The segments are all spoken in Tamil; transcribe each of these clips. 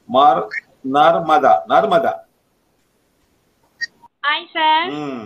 மார் Narmada Narmada hi sir hmm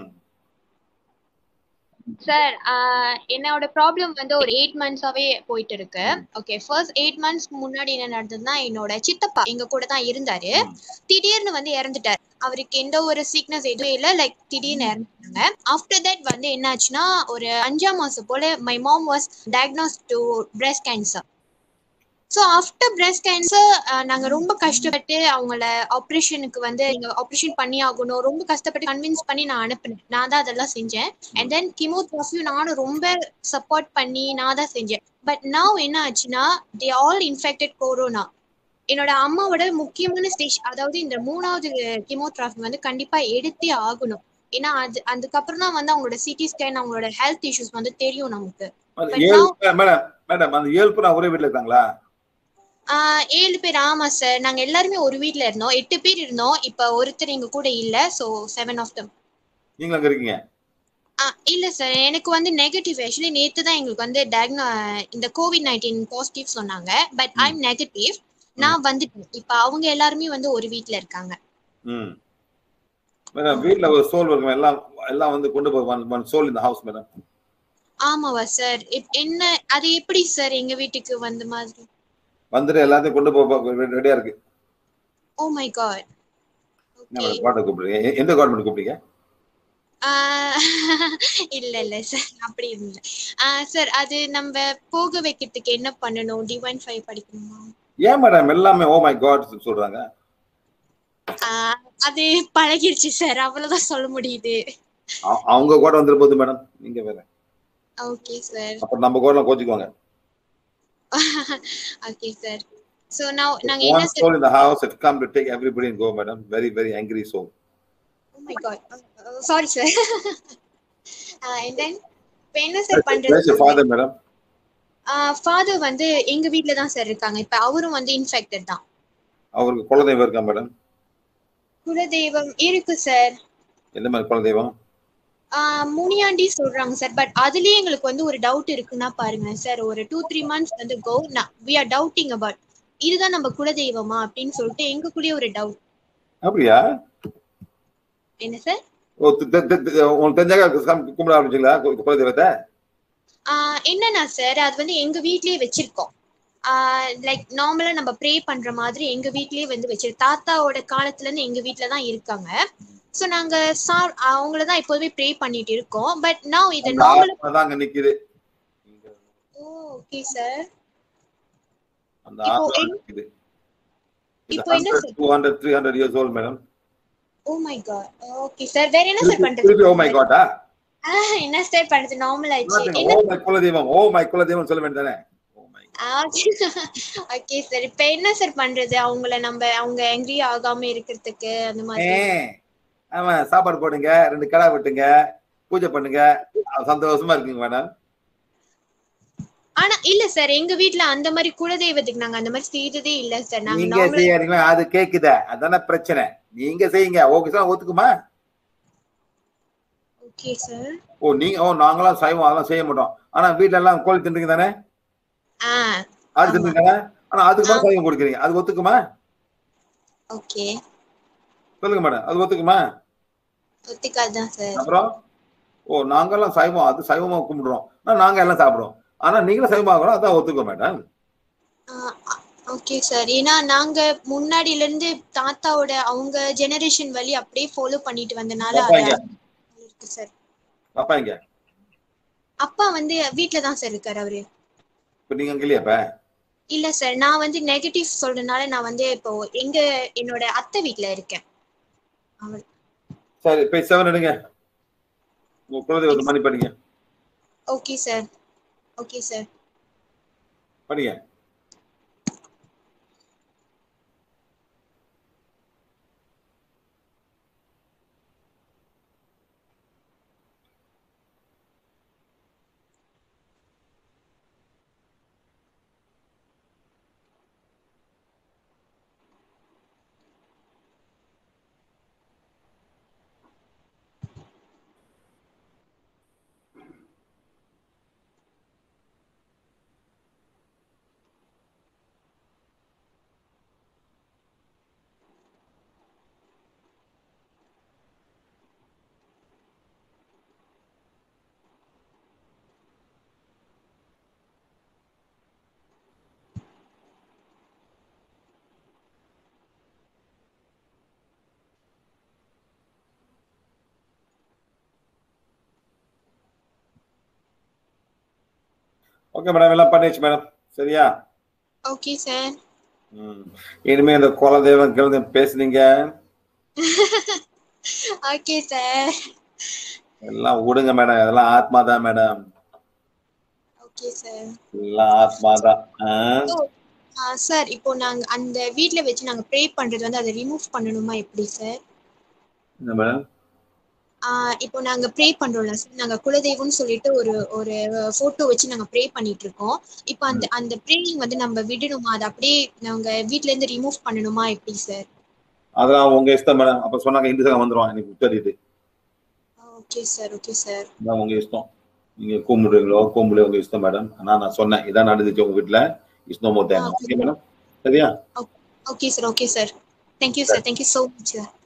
sir என்னோட ப்ராப்ளம் வந்து ஒரு எயிட் மந்த்ஸாவே போயிட்டு இருக்கு ஓகே ஃபர்ஸ்ட் எயிட் மந்த்ஸ் முன்னாடி என்ன நடந்ததுன்னா என்னோட சித்தப்பா எங்க கூட தான் இருந்தாரு திடீர்னு வந்து இறந்துட்டார் அவருக்கு எந்த ஒரு சீக்னஸ் எதுவும் இல்லை லைக் திடீர்னு இறந்துட்டாங்க ஆஃப்டர் தட் வந்து என்ன ஆச்சுன்னா ஒரு அஞ்சாம் மாசம் போல my mom was diagnose to breast cancer so after breast cancer நாங்க ரொம்ப கஷ்டப்பட்டு அவங்கள ஆப்ரேஷனுக்கு வந்து நீங்க ஆப்ரேஷன் பண்ணி ஆகணும் ரொம்ப கஷ்டப்பட்டு கன்வின்ஸ் பண்ணி நான் அனுப்பினேன் நான் தான் அதெல்லாம் செஞ்சேன் அண்ட் தென் கிமோதெரபியும் நானும் ரொம்ப சப்போர்ட் பண்ணி நான் தான் செஞ்சேன் பட் now என்ன ஆச்சுன்னா தே ஆல் இன்ஃபெக்டட் கொரோனா என்னோட அம்மாவோட முக்கியமான ஸ்டேஜ் அதாவது இந்த மூணாவது கிமோதெரபி வந்து கண்டிப்பா எடுத்தே ஆகணும் ஏன்னா அது அதுக்கப்புறம் தான் வந்து அவங்களோட சிடி ஸ்கேன் அவங்களோட ஹெல்த் இஷ்யூஸ் வந்து தெரியும் நமக்கு அது But ஏழு now- மேடம் மேடம் அந்த ஏழு பேர் ஒரே வீட்டுல இருக்காங்களா ஆஹ் ஏழு பேர் ஆமா சார் நாங்க எல்லாருமே ஒரு வீட்ல இருந்தோம் எட்டு பேர் இருந்தோம் இப்ப ஒருத்தர் எங்க கூட இல்ல சோ செவன் ஆஃப் தம் நீங்களும் அங்க இருக்கீங்க இல்ல சார் எனக்கு வந்து நெகட்டிவ் ஆக்சுவலி நேத்து தான் எங்களுக்கு வந்து டயக்னோ இந்த கோவிட் நைன்டீன் பாசிட்டிவ் சொன்னாங்க பட் ஐ எம் நெகட்டிவ் நான் வந்துட்டேன் இப்ப அவங்க எல்லாருமே வந்து ஒரு வீட்ல இருக்காங்க ம் மேடம் வீட்ல ஒரு சோல் இருக்கும் எல்லாம் எல்லாம் வந்து கொண்டு போய் ஒன் ஒன் சோல் இந்த ஹவுஸ் மேடம் ஆமாவா சார் என்ன அது எப்படி சார் எங்க வீட்டுக்கு வந்த மாதிரி வந்துட்டு எல்லாத்தையும் கொண்டு போக ரெடியா இருக்கு ஓ மை காட் என்ன ஓகே மேடம் கவர்மெண்ட் கூப்பிடுறீங்க எ- எந்த கவர்மெண்ட் கூப்பிடுறீங்க இல்ல இல்ல சார் அப்படி இல்ல சார் அது நம்ம போக வைக்கிறதுக்கு என்ன பண்ணணும் டிவைன் ஃபைவ் படிக்கணுமா ஏன் மேடம் எல்லாமே ஓ மை காட் சொல்றாங்க ஆஹ் அது பழகிருச்சு சார் அவ்வளவுதான் சொல்ல முடியுது அ- அவங்க கூட வந்துரு போது மேடம் நீங்க வேற ஓகே சார் அப்புறம் நம்ம கூட கோச்சுக்குவாங்க ஓகே சார் சோ நான் நாங்க என்ன one sir soul in the house had come to take everybody and go madam very very angry soul oh my God sorry sir and then இப்போ என்ன சார் where's பண்றது your father madam ஃபாதர் வந்து எங்க வீட்ல தான் சார் இருக்காங்க இப்ப அவரும் வந்து இன்ஃபெக்டட் தான் அவருக்கு குலதெய்வம் இருக்கா மேடம் குலதெய்வம் இருக்கு சார் எந்த மாதிரி குலதெய்வம் முனியாண்டி சொல்றாங்க சார் பட் அதுலயே எங்களுக்கு வந்து ஒரு டவுட் இருக்குன்னா பாருங்க சார் ஒரு டூ த்ரீ மந்த்ஸ் வந்து go we are doubting about இதுதான் நம்ம குலதெய்வமா அப்படின்னு சொல்லிட்டு எங்களுக்குள்ளேயே ஒரு டவுட் அப்படியா என்ன சார் ஓ தி- தி- தி- தி- உங்களுக்கு தெரிஞ்சாக சாமி கும்பிட ஆரம்பிச்சிங்களா கு- குலதெய்வத்தை என்னன்னா சார் அது வந்து எங்க வீட்லயே வச்சிருக்கோம் லைக் நார்மலா நம்ம ப்ரே பண்ற மாதிரி எங்க வீட்லயே வந்து வச்சிருக்கோம் தாத்தாவோட காலத்துல இருந்து எங்க வீட்ல தான் இருக்காங்க சோ நாங்க சா அவங்கள தான் எப்போதுமே ப்ரே பண்ணிட்டு இருக்கோம் பட் now இது அந்த நார்மல் ஆத்மா தான் அங்க நிக்குது ஓ ஓகே சார் அந்த இப்போ ஆத்மா என்ன- நிக்குது இப்போ என்ன sir two hundred three hundred years old madam oh my God okay sir வேற என்ன சார் பண்றது திருப்பி ஓ மை காட்டா ஆஹ், என்ன சார் பண்றது நார்மல் ஆயிடுச்சு ஓ என்ன மை குலதெய்வம் ஓ மை குலதெய்வம் சொல்ல வேண்டியதானே ஓ மை ஓகே சார் இப்ப என்ன சார் பண்றது அவங்கள நம்ம அவங்க angry ஆகாம இருக்கிறதுக்கு அந்த மாதிரி ஆமா சாப்பாடு போடுங்க ரெண்டு கடை வெட்டுங்க பூஜை பண்ணுங்க அது சந்தோஷமா இருக்குங்க மேடம் ஆனா இல்ல சார் எங்க வீட்ல அந்த மாதிரி குலதெய்வத்துக்கு நாங்க அந்த மாதிரி செய்ததே இல்ல சார் நாங்க நீங்க நார்மல் செய்யறீங்களா அது கேக்குதா அதானே பிரச்சனை நீங்க செய்யுங்க ஓகே சார் ஒத்துக்குமா ஓகே சார் ஓ நீங்க ஓ நாங்களாம் சைவம் அதெல்லாம் செய்ய மாட்டோம் ஆனா வீட்ல எல்லாம் கோழி தின்றீங்க தானே ஆ ஆடு ஆமா. தின்றீங்க தானே ஆனா அதுக்கு மேல சைவம் கொடுக்குறீங்க அது ஒத்துக்குமா ஓகே சொல்லுங்க மேடம் அது ஒத்துக்குமா ஒத்துக்காதுதான் சார் அப்புறம் ஓ நாங்கெல்லாம் சைவம் அது சைவமா கும்பிடுறோம் ஆனா நாங்க எல்லாம் சாப்பிடுறோம் ஆனா நீங்களும் சைவமா ஆகணும் அதான் ஒத்துக்கோ மேடம் ஓகே சார் ஏன்னா நாங்க முன்னாடில இருந்து தாத்தாவோட அவங்க ஜெனரேஷன் வழி அப்படியே ஃபாலோ பண்ணிட்டு வந்தனால அப்பா அது எங்க? இருக்கு சார் அப்பா இங்க அப்பா வந்து வீட்ல தான் சார் இருக்காரு அவரு இப்ப நீங்க அங்க இல்லையா இப்ப இல்ல சார் நான் வந்து நெகட்டிவ் சொல்றதுனால நான் வந்து இப்போ எங்க என்னோட அத்தை வீட்ல இருக்கேன் அவள் சரி இப்ப செவன் எடுங்க உங்க குலதெய்வத்தை மணி படிங்க ஓகே சார் ஓகே சார் படிங்க ஓகே மேடம் எல்லாம் பண்ணியாச்சு மேடம் சரியா ஓகே சார் ம். இனிமே இந்த குலதெய்வம் கிழந்தையும் பேசுனீங்க ஓகே சார் எல்லாம் விடுங்க மேடம் அதெல்லாம் ஆத்மா தான் மேடம் ஓகே சார் எல்லாம் ஆத்மா தான் சார் இப்போ நாங்க அந்த வீட்ல வச்சு நாங்க ப்ரே பண்றது வந்து அதை ரிமூவ் பண்ணணுமா எப்படி சார் என்ன மேடம் இப்போ நாங்க ப்ரே பண்றோம்ல சார் நாங்க குலதெய்வம்னு சொல்லிட்டு ஒரு ஒரு போட்டோ வச்சு நாங்க ப்ரே பண்ணிட்டு இருக்கோம் இப்போ அந்த அந்த ப்ரேயிங் வந்து நம்ம விடணுமா அதை அப்படியே நாங்க வீட்ல இருந்து ரிமூவ் பண்ணணுமா எப்படி சார் அதெல்லாம் உங்க இஷ்டம் மேடம் அப்ப சொன்னாங்க இந்து சங்கம் வந்துருவான் எனக்கு தெரியுது ஓகே சார் ஓகே சார் அதான் உங்க இஷ்டம் நீங்க கூப்பிடுறீங்களோ கூப்பிடுல உங்க இஷ்டம் மேடம் ஆனா நான் சொன்னேன் இதான் நடந்துச்சு உங்க வீட்டுல இஷ்டம் மோத்தேன் ஓகே மேடம் சரியா okay sir okay sir thank you sir thank you so much sir